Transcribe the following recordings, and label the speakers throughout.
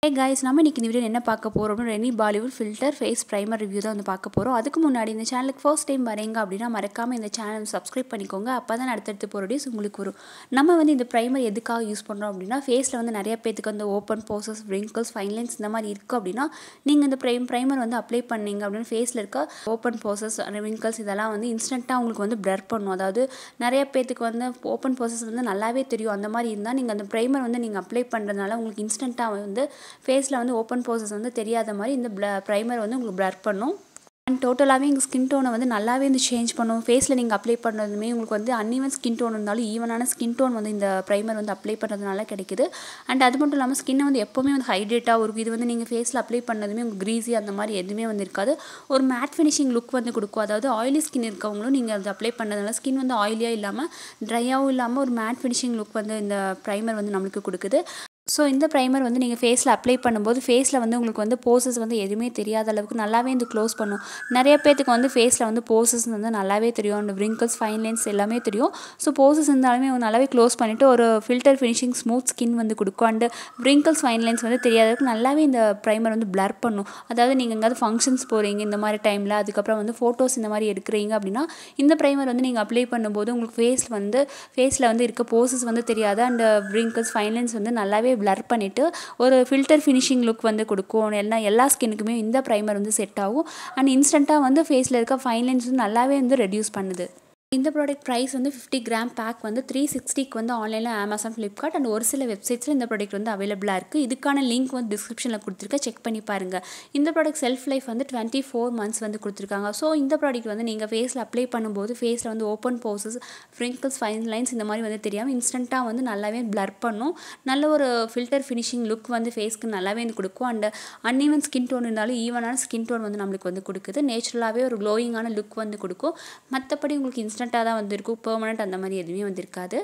Speaker 1: hey guys நம்ம இன்றைக்கி இந்த வீடியோ என்ன பார்க்க போகிறோம்னு Renee Bollywood filter face primer review தான் வந்து பார்க்க போகிறோம் அதுக்கு முன்னாடி இந்த சேனலுக்கு ஃபர்ஸ்ட் டைம் வரீங்க அப்படின்னா மறக்காமல் இந்த சேனல் சப்ஸ்கிரைப் பண்ணிக்கோங்க அப்போ தான் அடுத்தடுத்து போகிற வீடியோஸ் உங்களுக்கு வரும் நம்ம வந்து இந்த ப்ரைமர் எதுக்காக யூஸ் பண்ணுறோம் அப்படின்னா ஃபேஸில் வந்து நிறைய பேத்துக்கு வந்து open pores wrinkles fine lines இந்த மாதிரி இருக்குது அப்படின்னா நீங்கள் இந்த ப்ரைம் ப்ரைமர் வந்து அப்ளை பண்ணீங்க அப்படின்னு ஃபேஸில் இருக்க ஓப்பன் போசஸ் wrinkles இதெல்லாம் வந்து இன்ஸ்டண்ட்டாக உங்களுக்கு வந்து பிளர் பண்ணும் அதாவது நிறைய பேத்துக்கு வந்து ஓப்பன் போசஸ் வந்து நல்லாவே தெரியும் அந்த மாதிரி இருந்தால் நீங்கள் அந்த ப்ரைமர் வந்து நீங்கள் அப்ளை பண்ணுறதுனால உங்களுக்கு இன்ஸ்டண்ட்டாக வந்து ஃபேஸில் வந்து ஓப்பன் போசஸ் வந்து தெரியாத மாதிரி இந்த ப்ள ப்ரைமர் வந்து உங்களுக்கு பிளர் பண்ணும் அண்ட் டோட்டலாகவே எங்கள் ஸ்கின் டோனை வந்து நல்லாவே வந்து சேஞ்ச் பண்ணும் ஃபேஸில் நீங்கள் அப்ளை பண்ணுறதுமே உங்களுக்கு வந்து அன்இவன் ஸ்கின் டோன் இருந்தாலும் ஈவனான ஸ்கின் டோன் வந்து இந்த ப்ரைமர் வந்து அப்ளை பண்ணுறதுனால கிடைக்குது அண்ட் அது மட்டும் இல்லாமல் ஸ்கின்னை வந்து எப்போவுமே வந்து ஹைட்ரேட்டாக இருக்கும் இது வந்து நீங்கள் ஃபேஸில் அப்ளை பண்ணதுமே உங்களுக்கு க்ரீஸி அந்த மாதிரி எதுவுமே வந்து இருக்காது ஒரு மேட் ஃபினிஷிங் லுக் வந்து கொடுக்கும் அதாவது ஆயிலி ஸ்கின் இருக்கவங்களும் நீங்கள் அது அப்ளை பண்ணதுனால ஸ்கின் வந்து ஆயிலியாக இல்லாமல் ட்ரையாகவும் இல்லாமல் ஒரு மேட் ஃபினிஷிங் லுக் வந்து இந்த ப்ரைமர் வந்து நம்மளுக்கு கொடுக்குது ஸோ இந்த ப்ரைமர் வந்து நீங்கள் ஃபேஸில் அப்ளை பண்ணும்போது ஃபேஸில் வந்து உங்களுக்கு வந்து போசஸ் வந்து எதுவுமே தெரியாத அளவுக்கு நல்லாவே வந்து க்ளோஸ் பண்ணும் நிறைய பேத்துக்கு வந்து ஃபேஸில் வந்து போசஸ் வந்து நல்லாவே தெரியும் அந்த wrinkles ஃபைன் லைன்ஸ் எல்லாமே தெரியும் ஸோ போசஸ் இருந்தாலுமே அவங்க நல்லாவே க்ளோஸ் பண்ணிவிட்டு ஒரு ஃபில்டர் ஃபினிஷிங் ஸ்மூத் ஸ்கின் வந்து கொடுக்கும் அண்டு wrinkles ஃபைன் லைன்ஸ் வந்து தெரியாத அளவுக்கு நல்லாவே இந்த ப்ரைமர் வந்து blur பண்ணும் அதாவது நீங்கள் எங்கேயாவது ஃபங்க்ஷன்ஸ் போகிறீங்க இந்த மாதிரி டைமில் அதுக்கப்புறம் வந்து ஃபோட்டோஸ் இந்த மாதிரி எடுக்கிறீங்க அப்படின்னா இந்த ப்ரைமர் வந்து நீங்கள் அப்ளை பண்ணும்போது உங்களுக்கு ஃபேஸ் வந்து ஃபேஸில் வந்து இருக்க போசஸ் வந்து தெரியாது அண்ட் wrinkles ஃபைன் லைன்ஸ் வந்து நல்லாவே பிளர் பண்ணிவிட்டு ஒரு ஃபில்டர் ஃபினிஷிங் லுக் வந்து கொடுக்கும் எல்லா எல்லா ஸ்கின்னுக்குமே இந்த ப்ரைமர் வந்து செட் ஆகும் அண்ட் இன்ஸ்டண்ட்டாக வந்து ஃபேஸில் இருக்க ஃபைன் லைன்ஸ் வந்து நல்லாவே வந்து ரெடியூஸ் பண்ணுது இந்த ப்ராடக்ட் ப்ரைஸ் வந்து ஃபிஃப்டி கிராம் பேக் வந்து த்ரீ சிக்ஸ்டிக்கு வந்து ஆன்லைனில் அமேசான் ஃப்ளிப்கார்ட் அண்ட் ஒரு சில வெப்சைட்ஸில் இந்த ப்ராடக்ட் வந்து அவைலபிளாக இருக்குது இதுக்கான லிங்க் வந்து டிஸ்கிரிப்ஷனில் கொடுத்துருக்கேன் செக் பண்ணி பாருங்கள் இந்த ப்ராடக்ட் செல்ஃப் லைஃப் வந்து டுவெண்ட்டி ஃபோர் மந்த்ஸ் வந்து கொடுத்துருக்காங்க ஸோ இந்த ப்ராடக்ட் வந்து நீங்கள் ஃபேஸில் அப்ளை பண்ணும்போது ஃபேஸில் வந்து open pores wrinkles fine lines இந்த மாதிரி வந்து தெரியாமல் இன்ஸ்டண்ட்டாக வந்து நல்லாவே பிளர் பண்ணும் நல்ல ஒரு ஃபில்டர் ஃபினிஷிங் லுக் வந்து ஃபேஸ்க்கு நல்லாவே வந்து கொடுக்கும் அண்ட் அன்இவன் ஸ்கின் டோன் இருந்தாலும் ஈவனான ஸ்கின் டோன் வந்து நம்மளுக்கு வந்து கொடுக்குது நேச்சுரலாகவே ஒரு க்ளோயிங்கான லுக் வந்து கொடுக்கும் மற்றபடி உங்களுக்கு இன்ஸ்டண்ட்டாக தான் வந்து இருக்கும் பெர்மனண்ட் அந்த மாதிரி எதுவுமே வந்து இருக்காது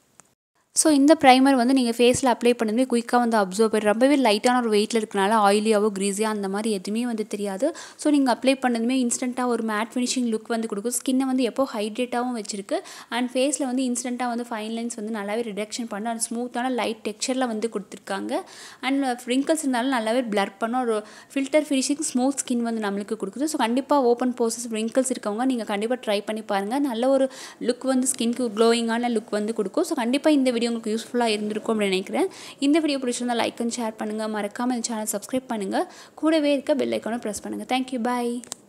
Speaker 1: ஸோ இந்த ப்ரைமர் வந்து நீங்கள் ஃபேஸில் அப்ளை பண்ணதுமே குயிக்காக வந்து அப்சர்வ் பண்ணி ரொம்பவே லைட்டான ஒரு வெயிட்டில் இருக்கனால ஆயிலியாவோ க்ரீஸியாக அந்த மாதிரி எதுவுமே வந்து தெரியாது ஸோ நீங்கள் அப்ளை பண்ணதுமே இன்ஸ்டண்ட்டாக ஒரு மேட் ஃபினிஷிங் லுக் வந்து கொடுக்கும் ஸ்கின்னை வந்து எப்போ ஹைட்ரேட்டாகவும் வச்சிருக்கு அண்ட் ஃபேஸில் வந்து இன்ஸ்டண்ட்டாக வந்து ஃபைன் லைன்ஸ் வந்து நல்லாவே ரிடக்ஷன் பண்ண அண்ட் ஸ்மூத்தான லைட் டெக்ஸ்சரில் வந்து கொடுத்துருக்காங்க அண்ட் wrinkles இருந்தாலும் நல்லாவே பிளர் பண்ணும் ஒரு ஃபில்டர் ஃபினிஷிங் ஸ்மூத் ஸ்கின் வந்து நம்மளுக்கு கொடுக்குது ஸோ கண்டிப்பாக ஓப்பன் போசஸ் wrinkles இருக்கவங்க நீங்கள் கண்டிப்பாக ட்ரை பண்ணி பாருங்கள் நல்ல ஒரு லுக் வந்து ஸ்கின்க்கு க்ளோயிங்கான லுக் வந்து கொடுக்கும் ஸோ கண்டிப்பாக இந்த வீடியோ உங்களுக்கு யூஸ்ஃபுல்லாக இருந்திருக்கும் அப்படின்னு நினைக்கிறேன் இந்த வீடியோ பிடிச்சிருந்தா லைக் அண்ட் ஷேர் பண்ணுங்கள் மறக்காமல் இந்த சேனல் சப்ஸ்கிரைப் பண்ணுங்கள் கூடவே இருக்க பெல் ஐக்கானை ப்ரெஸ் பண்ணுங்கள் தேங்க்யூ பாய்